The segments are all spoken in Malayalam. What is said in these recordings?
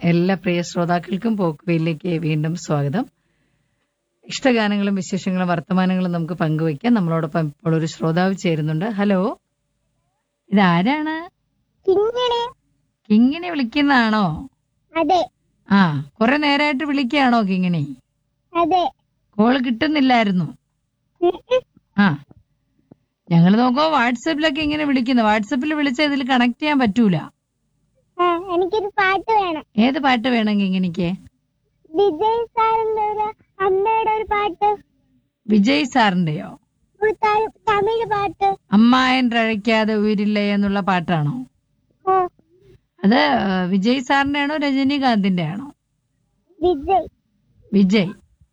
എല്ലാ പ്രിയ ശ്രോതാക്കൾക്കും പോക്കുവയിലേക്ക് വീണ്ടും സ്വാഗതം ഇഷ്ടഗാനങ്ങളും വിശേഷങ്ങളും വർത്തമാനങ്ങളും നമുക്ക് പങ്കുവയ്ക്കാം നമ്മളോടൊപ്പം ഇപ്പോൾ ഒരു ശ്രോതാവ് ചേരുന്നുണ്ട് ഹലോ ഇതാരാണ് ഇങ്ങനെ കിങ്ങിനെ വിളിക്കുന്നതാണോ അതെ ആ കുറെ നേരമായിട്ട് വിളിക്കുകയാണോ കിങ്ങിണി അതെ കോള് കിട്ടുന്നില്ലായിരുന്നു ഉം ഉം. ആ ഞങ്ങൾ നോക്കുമ്പോ വാട്സപ്പിലൊക്കെ ഇങ്ങനെ വിളിക്കുന്നു വാട്സപ്പിൽ വിളിച്ച ഇതിൽ കണക്ട് ചെയ്യാൻ പറ്റൂല ആ എനിക്കൊരു പാട്ട് വേണം ഏത് പാട്ട് വേണം കിങ്ങിണിക്ക് വിജയ് സാറിന്റെ ഒരു അമ്മയുടെ ഒരു പാട്ട് വിജയ് സാറിന്റെയോ ഒരു ത- തമിഴ് പാട്ട് അമ്മായൻ രഴയ്ക്കാതെ ഉയരില്ലേ എന്നുള്ള പാട്ടാണോ ആ അത് ആ, വിജയ് സാറിന്റെ ആണോ രജനീകാന്തിന്റെ ആണോ വിജയ് വിജയ്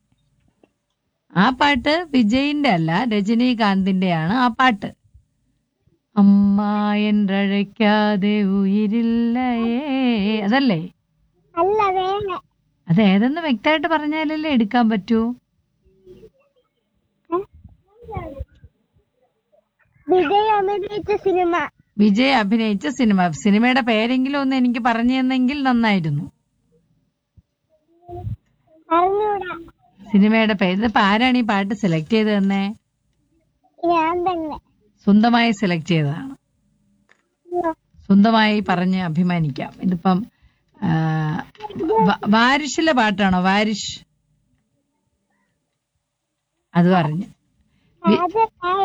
ആ പാട്ട് വിജയിന്റെ അല്ല രജനീകാന്തിന്റെ ആണ് ആ പാട്ട് അമ്മായൻ രഴയ്ക്കാതെ ഉയിരില്ലയേ അതല്ലേ അല്ല വേറെ അത് ഏതെന്ന് വ്യക്തമായിട്ട് പറഞ്ഞാലല്ലേ എടുക്കാൻ പറ്റൂ ഏ? വിജയ് അഭിനയിച്ച സിനിമ വിജയ് അഭിനയിച്ച സിനിമ സിനിമയുടെ പേരെങ്കിലും ഒന്ന് എനിക്ക് പറഞ്ഞു തന്നെങ്കിൽ നന്നായിരുന്നു അറിഞ്ഞൂടാ സിനിമയുടെ പേര് ഇതിപ്പോ ആരാണ് ഈ പാട്ട് സെലക്ട് ചെയ്ത് തന്നെ ഞാൻ തന്നെ സ്വന്തമായി സെലക്ട് ചെയ്തതാണ് ഉം. സ്വന്തമായി പറഞ്ഞ് അഭിമാനിക്കാം ഇതിപ്പം ആ, വ- വാരിഷിലെ പാട്ടാണോ വാരിഷ് അത് പറഞ്ഞു അത്